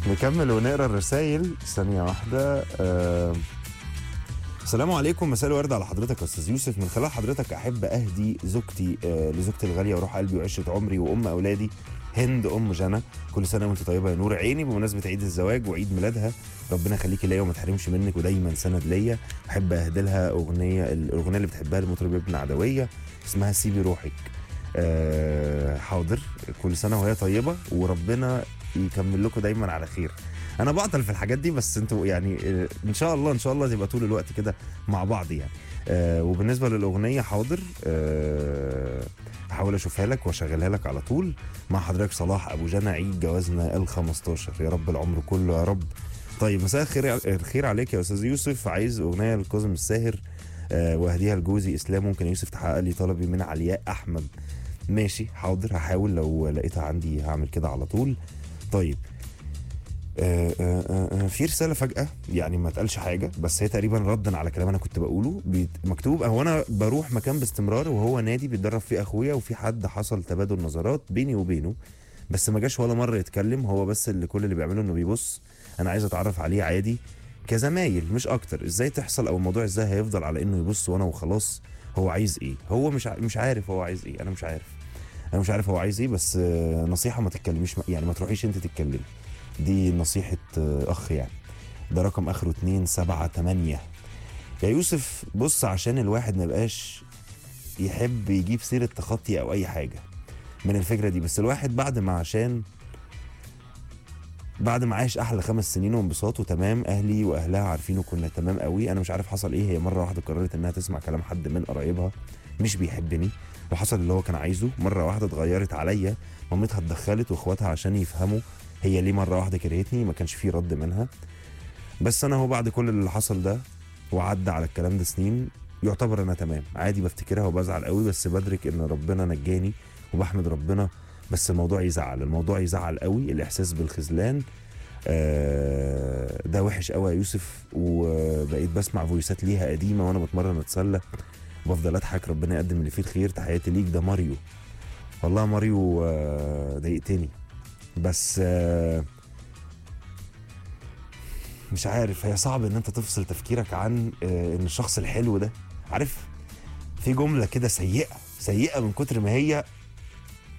نكمل ونقرا الرسايل ثانية واحدة آه السلام عليكم مساء الورد على حضرتك يا استاذ يوسف من خلال حضرتك احب اهدي زوجتي آه لزوجتي الغاليه وروح قلبي وعشره عمري وام اولادي هند ام جنى كل سنه وانت طيبه يا نور عيني بمناسبه عيد الزواج وعيد ميلادها ربنا يخليكي ليا وما تحرمش منك ودايما سند ليا احب اهدي لها اغنيه الاغنيه اللي بتحبها لمطرب ابن عدويه اسمها سيبي روحك آه حاضر كل سنه وهي طيبه وربنا يكمل لكم دايما على خير انا بعطل في الحاجات دي بس انتوا يعني آه، ان شاء الله ان شاء الله تبقى طول الوقت كده مع بعض يعني آه وبالنسبه للاغنيه حاضر آه هحاول اشوفها لك واشغلها لك على طول مع حضرتك صلاح ابو جنى عيد جوازنا ال 15 يا رب العمر كله يا رب طيب مساء الخير الخير عليك يا استاذ يوسف عايز اغنيه لكاظم الساهر آه واهديها لجوزي اسلام ممكن يوسف تحقق لي طلبي من علياء احمد ماشي حاضر هحاول لو لقيتها عندي هعمل كده على طول طيب آه آه آه آه، في رساله فجاه يعني ما اتقالش حاجه بس هي تقريبا ردا على كلام انا كنت بقوله بيت- مكتوب هو انا بروح مكان باستمرار وهو نادي بيتدرب فيه اخويا وفي حد حصل تبادل نظرات بيني وبينه بس ما جاش ولا مره يتكلم هو بس اللي كل اللي بيعمله انه بيبص انا عايز اتعرف عليه عادي كزمايل مش اكتر ازاي تحصل او الموضوع ازاي هيفضل على انه يبص وانا وخلاص هو عايز ايه هو مش ع- مش عارف هو عايز ايه انا مش عارف انا مش عارف هو عايز ايه بس آه، نصيحه ما تتكلميش يعني ما تروحيش انت تتكلمي دي نصيحه آه، اخ يعني ده رقم اخره 2 7 8 يا يوسف بص عشان الواحد ما يبقاش يحب يجيب سيره تخطي او اي حاجه من الفكره دي بس الواحد بعد ما عشان بعد ما عاش احلى خمس سنين وانبساط وتمام اهلي واهلها عارفينه كنا تمام قوي انا مش عارف حصل ايه هي مره واحده قررت انها تسمع كلام حد من قرايبها مش بيحبني وحصل اللي هو كان عايزه مره واحده اتغيرت عليا مامتها اتدخلت واخواتها عشان يفهموا هي ليه مره واحده كرهتني ما كانش في رد منها بس انا هو بعد كل اللي حصل ده وعدى على الكلام ده سنين يعتبر انا تمام عادي بفتكرها وبزعل قوي بس بدرك ان ربنا نجاني وبحمد ربنا بس الموضوع يزعل الموضوع يزعل قوي الاحساس بالخذلان آه، ده وحش قوي يا يوسف وبقيت بسمع فويسات ليها قديمه وانا بتمرن اتسلى بفضل اضحك ربنا يقدم اللي فيه الخير تحياتي ليك ده ماريو والله يا ماريو آه، ضايقتني بس آه، مش عارف هي صعب ان انت تفصل تفكيرك عن آه، ان الشخص الحلو ده عارف في جمله كده سيئه سيئه من كتر ما هي